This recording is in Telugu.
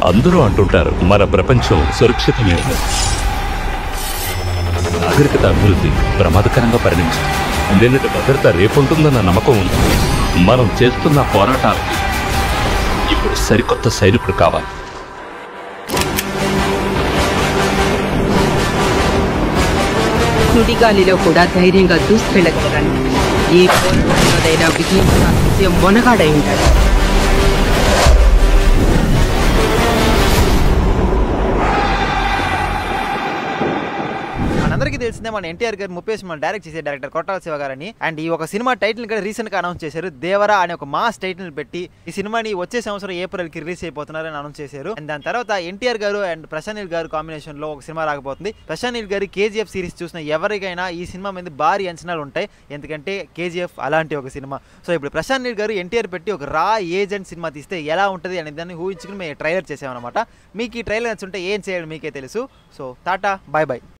అందరూ అంటుంటారు మన ప్రపంచం సురక్షితమైనది నాగరికత అభివృద్ధి ప్రమాదకరంగా పరిణించింది నిన్నటి భద్రత రేపుంటుందన్న నమ్మకం ఉంది మనం చేస్తున్న పోరాటాలకి ఇప్పుడు సరికొత్త సైనికుడు కావాలి సుడిగాలిలో కూడా ధైర్యంగా దూసుకెళ్ళగలగాలి ఏ పోరాటంలోనైనా విజయం సాధించే మొనగాడై ఉంటాడు మనందరికీ తెలిసిందే మన ఎన్టీఆర్ గారు ముప్పై సినిమా డైరెక్ట్ చేసే డైరెక్టర్ కొట్టాల శివ గారని అండ్ ఈ ఒక సినిమా టైటిల్ కూడా రీసెంట్ గా అనౌన్స్ చేశారు దేవరా అనే ఒక మాస్ టైటిల్ పెట్టి ఈ సినిమాని వచ్చే సంవత్సరం ఏప్రిల్ కి రిలీజ్ అయిపోతున్నారని అనౌన్స్ చేశారు అండ్ దాని తర్వాత ఎన్టీఆర్ గారు అండ్ ప్రశాంత్ నీల్ గారు కాంబినేషన్ లో ఒక సినిమా రాకపోతుంది ప్రశాంత్ నీల్ గారి కేజీఎఫ్ సిరీస్ చూసిన ఎవరికైనా ఈ సినిమా మీద భారీ అంచనాలు ఉంటాయి ఎందుకంటే కేజీఎఫ్ అలాంటి ఒక సినిమా సో ఇప్పుడు ప్రశాంత్ నీల్ గారు ఎన్టీఆర్ పెట్టి ఒక రా ఏజెంట్ సినిమా తీస్తే ఎలా ఉంటుంది అనే దాన్ని ఊహించుకుని మేము ట్రైలర్ చేసామన్నమాట మీకు ఈ ట్రైలర్ నచ్చుంటే ఏం చేయాలి మీకే తెలుసు సో టాటా బాయ్ బాయ్